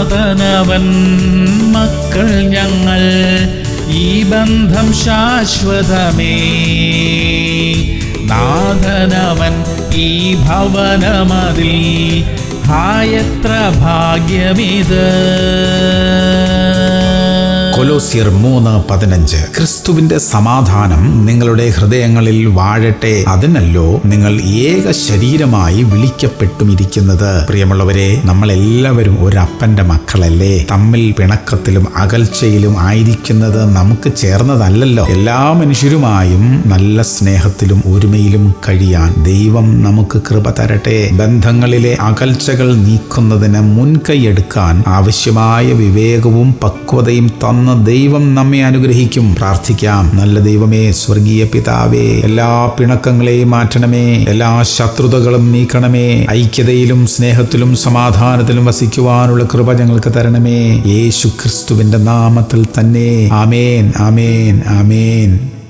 നാഥനവൻ മക്കൾ ഞങ്ങൾ ഈ ബന്ധം ശാശ്വതമേ നാഥനവൻ ഈ ഭവനമതിൽ ഹായത്ര ഭാഗ്യമിത് കൊലോസിയർ മൂന്ന് പതിനഞ്ച് ക്രിസ്തുവിന്റെ സമാധാനം നിങ്ങളുടെ ഹൃദയങ്ങളിൽ വാഴട്ടെ അതിനല്ലോ നിങ്ങൾ ഏക ശരീരമായി വിളിക്കപ്പെട്ടുമിരിക്കുന്നത് പ്രിയമുള്ളവരെ നമ്മൾ എല്ലാവരും ഒരു അപ്പന്റെ മക്കളല്ലേ തമ്മിൽ പിണക്കത്തിലും അകൽച്ചയിലും ആയിരിക്കുന്നത് നമുക്ക് ചേർന്നതല്ലല്ലോ എല്ലാ മനുഷ്യരുമായും നല്ല സ്നേഹത്തിലും ഒരുമയിലും കഴിയാൻ ദൈവം നമുക്ക് കൃപ തരട്ടെ ബന്ധങ്ങളിലെ അകൽച്ചകൾ നീക്കുന്നതിന് മുൻകൈയെടുക്കാൻ ആവശ്യമായ വിവേകവും പക്വതയും തന്ന ദൈവം നമ്മെ അനുഗ്രഹിക്കും പ്രാർത്ഥിക്കാം നല്ല ദൈവമേ സ്വർഗീയ പിതാവേ എല്ലാ പിണക്കങ്ങളെയും മാറ്റണമേ എല്ലാ ശത്രുതകളും നീക്കണമേ ഐക്യതയിലും സ്നേഹത്തിലും സമാധാനത്തിലും വസിക്കുവാനുള്ള കൃപ ഞങ്ങൾക്ക് തരണമേ യേശു ക്രിസ്തുവിന്റെ നാമത്തിൽ തന്നെ ആമേൻ ആമേൻ ആമേൻ